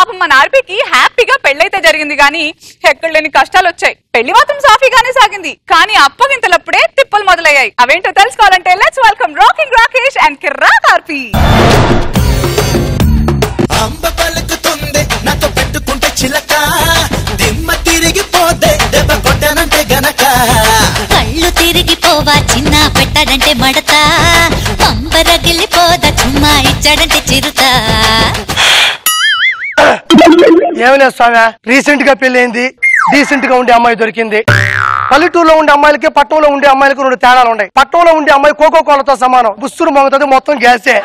పాపం మన ఆర్పీకి హ్యాపీగా పెళ్ళైతే జరిగింది కానీ ఎక్కడ లేని కష్టాలు వచ్చాయి పెళ్లి మాత్రం సాఫీగానే సాగింది కానీ అప్పగింతలప్పుడే తిప్పలు మొదలయ్యాయి అవేంటో తెలుసుకోవాలంటే let's welcome rocking Rakesh and Kirrak RP అంబ పలుకుతుంది నాతో పెట్టుకుంటే చిలక దిమ్మ తిరిగిపోతే దెబ్బ కొట్టానంటే గనక కళ్ళు తిరిగిపోవా చిన్న పెట్టాడంటే మడత పంపరగిలిపోదా చుమ్మా ఇచ్చాడంటే చిరుత ఏమి లేదు స్వామి రీసెంట్ గా పెళ్ళైంది డీసెంట్ గా ఉండే అమ్మాయి దొరికింది పల్లెటూరులో ఉండే అమ్మాయిలకి పట్టణంలో ఉండే అమ్మాయిలకి రెండు తేడాలు ఉన్నాయి పట్టణంలో ఉండే అమ్మాయి కోకో కోలతో సమానం బుస్సురు మొగతుంది మొత్తం గ్యాసే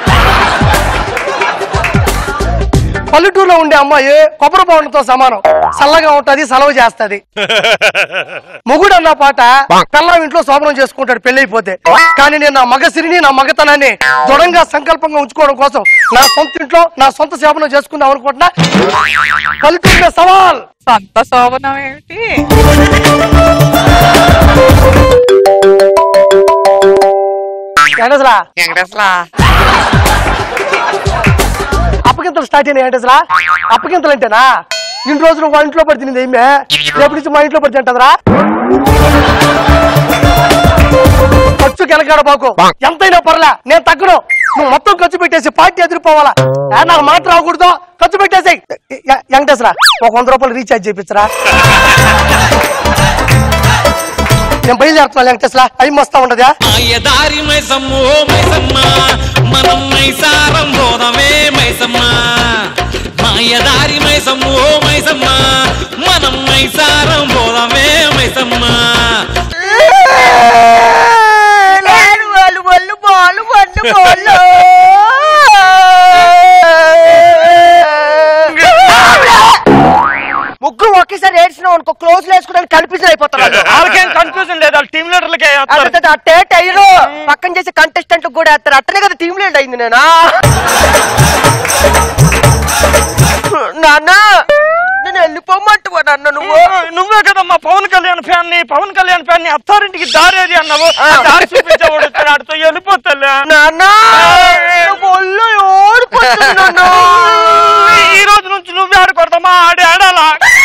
పల్లెటూరులో ఉండే అమ్మాయి కొబ్బరి బొండతో సమానం చల్లగా ఉంటది సెలవు చేస్తది మొగుడు అన్న పాట పిల్లం ఇంట్లో శోభనం చేసుకుంటాడు పెళ్ళైపోతే కానీ నేను నా మగసిరిని నా మగతనాన్ని దృఢంగా సంకల్పంగా ఉంచుకోవడం కోసం నా సొంత ఇంట్లో నా సొంత శోభనం చేసుకుందాం అనుకుంటున్నా పల్లెటూరు మీద సవాల్ సొంత శోభనం ఏమిటి ఏంటసలా అప్పగింతలు స్టార్ట్ అయినాయి ఏంటసలా అప్పగింతలు అంటేనా ఇన్ని రోజులు మా ఇంట్లో పడి తినేది ఏమే రేపు నుంచి మా ఇంట్లో పడి తింటదిరా ఖర్చు కెనకాడ బాకు ఎంతైనా పర్లే నేను తగ్గను నువ్వు మొత్తం ఖర్చు పెట్టేసి పార్టీ ఎదిరిపోవాలా ఏ, నాకు మాట రాకూడదు ఖర్చు పెట్టేసి వెంకటేశ్వరా ఒక వంద రూపాయలు రీఛార్జ్ చేయించరా నేను బయలుదేరుతున్నా వెంకటేశ్వరా అవి మస్తా ఉండదా మాయదారి మైసమ్మ ఓ మైసమ్మ మనం మైసారం పోదమే మైసమ్మ మాయదారి మైసమ్మ ఓ మైసమ్మ మనం మైసారం పోదమే మైసమ్మ ముగ్గురు ఒకేసారి ఏడ్చినావు అనుకో క్లోజ్ వేసుకోవడానికి కన్ఫ్యూజన్ అయిపోతారు వాళ్ళకేం కన్ఫ్యూజన్ లేదు వాళ్ళ టీమ్ లీడర్లకే అట్టే టైరు పక్కన చేసే కంటెస్టెంట్ కూడా వేస్తారు అట్టనే కదా టీమ్ లీడ్ అయింది నేనా నాన్న నేను వెళ్ళిపోమంటువా నాన్న నువ్వు నువ్వే కదా మా పవన్ కళ్యాణ్ ఫ్యాన్ ని పవన్ కళ్యాణ్ ఫ్యాన్ ని అత్తారింటికి దారేది అన్నావు ఆ దారి చూపించేవాడు వచ్చాడు ఆడితో వెళ్ళిపోతా నాన్న నాకు ఒళ్ళు ఓడిపోతుంది నాన్న ఈ రోజు నుంచి నువ్వే ఆడుకొడతామా ఆడి ఆడాలా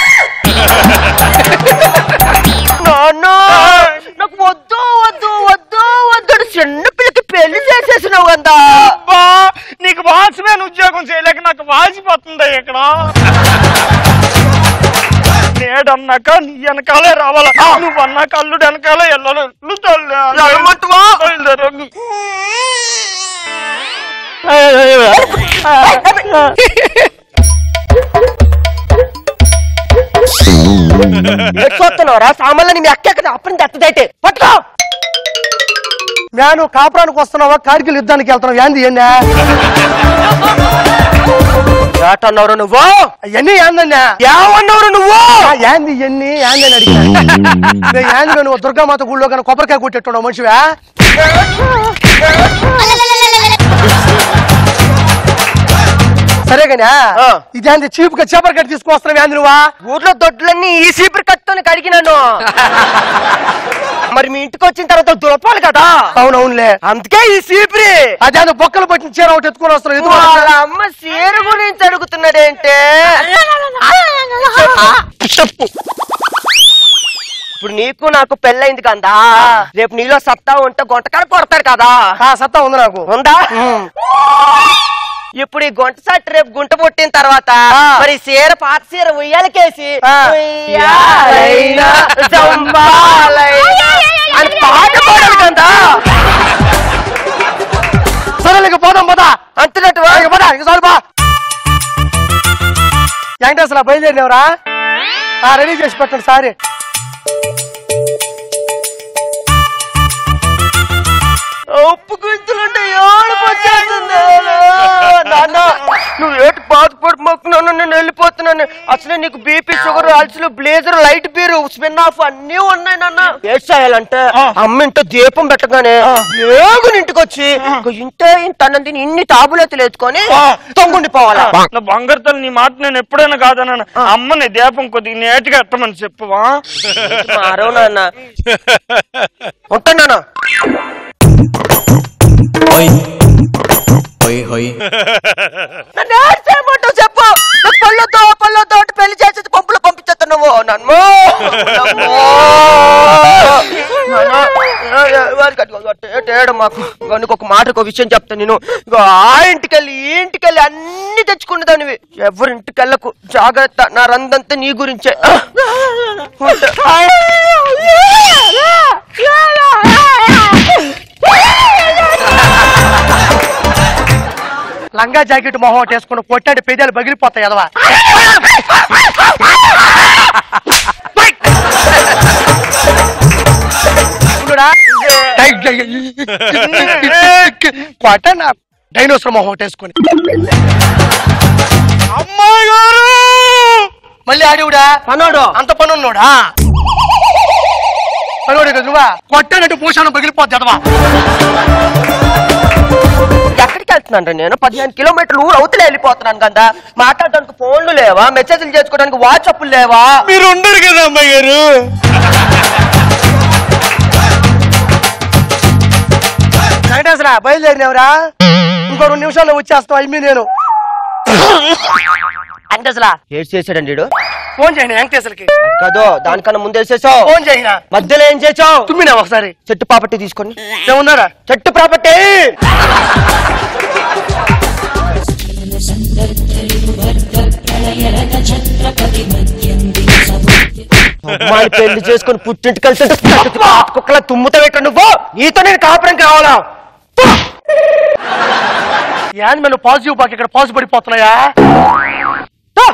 నాన్న నాకు వద్దు వద్దు వద్దు వద్దు చిన్న పిల్లకి పెళ్లి చేసేసినావు కదా అబ్బా నీకు వాచ్మెన్ ఉద్యోగం చేయలేక నాకు వాచిపోతుంది ఇక్కడ నేడన్నాక నీ వెనకాలే రావాలా నువ్వు అన్నాక అల్లుడు వెనకాలే వెళ్ళాలి వెళ్ళు తల్లి. వెళ్ళమంటావా? బయలుదేరు. ఎట్టుకొస్తున్నావురా సామాన్లని మీ అక్క కదా అప్పుడు తెత్తదైతే పట్టుకో నేను కాపురానికి వస్తున్నావా కాడికి యుద్ధానికి వెళ్తున్నావు ఏంది ఏందా ఏటన్నావు నువ్వు అవన్నీ ఏందన్నా ఏమన్నావు నువ్వు ఆ, ఏంది ఇవన్నీ ఏంది అని అడిగా నేను ఏంది నువ్వు దుర్గామాత గుళ్ళో కానీ కొబ్బరికాయ కొట్టేట్టున్నావు మనిషివా సరే కానీ ఆ. ఇదేంది చీపుగా చేపర్ కట్టి తీసుకొస్తున్నావు ఏంది నువ్వా ఊర్లో దొడ్లన్నీ ఈ సీపురు కట్టుకొని కడిగినాను మరి మీ ఇంటికి వచ్చిన తర్వాత దులపాలి కదా అవునవునులే అందుకే ఈ సీపురి అదేందో బొక్కలు పట్టిన చీర ఒకటి ఎత్తుకొని వస్తున్నావు ఎందుకు వాళ్ళ వస్తున్నావు? అమ్మ సీర గురించి అడుగుతున్నాడేంటే చెప్పు ఇప్పుడు నీకు నాకు పెళ్ళైంది కదా రేపు నీలో సత్తా ఉంటే గుంటకాడ కొడతాడు కదా ఆ సత్తా ఉంది నాకు ఉందా ఉమ్. ఇప్పుడు ఈ గుంట సట్టు రేపు గుంట పుట్టిన తర్వాత మరి సీర పాత సీర ఉయ్యాలకేసి ఆ. ఉయ్యాలైనా, జంబాలైనా అని పాట పాడాలి కదా సరే ఇక పోదాం పోదా అంటున్నట్టు ఇక పోదా ఇక చాలు బా వెంకటేశ్వర బయలుదేరినవరా రెడీ చేసి పెట్టండి సారీ ఒప్పుకుంటుంటే ఏడుపొచ్చేస్తుంది నాన్న నువ్వు ఏటు బాధపడి మొక్కున్నాను నేను వెళ్ళిపోతున్నాను అసలే నీకు బీపీ షుగర్ అల్సలు బ్లేజర్ లైట్ బీరు స్పిన్ ఆఫ్ అన్ని ఉన్నాయి నాన్న ఏం చేయాలంటే అమ్మ ఇంట్లో దీపం పెట్టగానే ఏగుని ఇంటికి వచ్చి ఇంటే తనందిని ఇన్ని తాబులెత్తులు ఎత్తుకొని తొంగుండి పోవాలా నా బంగారు తల్లి నీ మాట నేను ఎప్పుడైనా కాదన్నాను అమ్మని దీపం కొద్దిగా నేటిగా ఎత్తమని చెప్పువా మారవు నాన్న ఉంటాను నాన్న నన్ను ఏం చేయమంటావు చెప్పు నా కళ్ళతో గారికి అటు అటు ఏటు ఏడు మాకు ఇగో నీకు ఒక మాట ఒక విషయం చెప్తాను నేను ఇగో ఆ ఇంటికి వెళ్ళి ఈ ఇంటికి వెళ్ళి అన్ని తెచ్చుకునేదానివి ఎవరింటికి వెళ్ళకు జాగ్రత్త నా రందంతా నీ గురించే ఉంటా. లంగా జాకెట్ మొహం ఒకటి వేసుకుని కొట్టాడు పెదాలు పగిలిపోతాయి ఎదవా చూడురా. కొట్టనా డైనోసర్ మొహం ఒకటి వేసుకొని అమ్మాయి గారు మళ్ళీ ఆడివుడా పనోడు అంత పనున్నోడా పనుడు కదా నువ్వా కొట్టానంటే పూషాణం పగిలిపోద్ది ఎదవా ఎక్కడికి వెళ్తున్నాను నేను పదిహేను కిలోమీటర్లు ఊరు అవతలే వెళ్ళిపోతున్నాను కదా మాట్లాడడానికి ఫోన్లు లేవా మెసేజ్లు చేసుకోవడానికి వాట్సాప్లు లేవా మీరు ఉండరు కదా అమ్మాయి గారు వెంకటేశ్వర బయలుదేరినవరా ఇంకో రెండు నిమిషాల్లో వచ్చేస్తాం అమ్మి నేను వెంకటేశ్వర ఏడు చేశాడండి వీడు? ఫోన్ చేయండి వెంకటేశ్వరకి కదో దానికన్నా ముందు వేసేసావు ఫోన్ చేయినా మధ్యలో ఏం చేసావు తుమ్మినా ఒకసారి చెట్టు ప్రాపర్టీ తీసుకొని ఏమున్నారా చెట్టు ప్రాపర్టీ అమ్మాయి పెళ్లి చేసుకుని పుట్టింటికి వెళ్తుంటే పక్కకి పాప కుక్కల తుమ్ముతా పెట్ట నువ్వు నీతో నేను కాపురం కావాలా యాన్ మేము పాజిటివ్ బాకి ఇక్కడ పాజిటివ్ పడిపోతున్నాయా తా.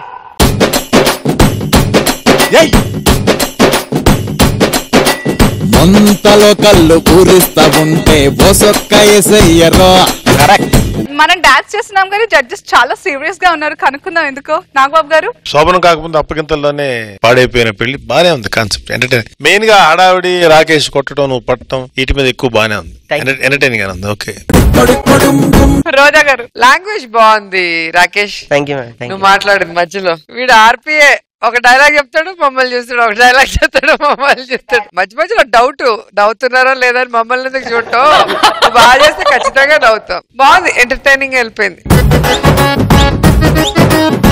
ముంతలో కళ్ళు పూరిస్తా ఉంటే బొసొక్క ఎసయ్యరో కరెక్ట్ మనం డాన్స్ చేస్తున్నాం కానీ జడ్జెస్ చాలా సీరియస్ గా ఉన్నారు కనుక్కుందాం ఎందుకో నాగబాబు గారు శోభనం కాకముందు అప్పగింతల్లోనే పాడైపోయిన పెళ్లి బానే ఉంది కాన్సెప్ట్ ఎంటర్టైన్ మెయిన్ గా ఆడావిడి రాకేష్ కొట్టడం నువ్వు పట్టడం వీటి మీద ఎక్కువ బానే ఉంది ఎంటర్టైనింగ్ గా ఉంది ఓకే రోజా గారు లాంగ్వేజ్ బాగుంది Rakesh thank you ma'am thank నువ్వు మాట్లాడింది మధ్యలో వీడు ఆర్పిఏ ఒక డైలాగ్ చెప్తాడు మమ్మల్ని చూస్తాడు ఒక డైలాగ్ చెప్తాడు మమ్మల్ని చూస్తాడు మధ్య మధ్యలో డౌట్ నవ్వుతున్నారో లేదని మమ్మల్ని ఎందుకు చూడటం నువ్వు బాగా చేస్తే ఖచ్చితంగా నవ్వుతాం బాగుంది ఎంటర్టైనింగ్ వెళ్ళిపోయింది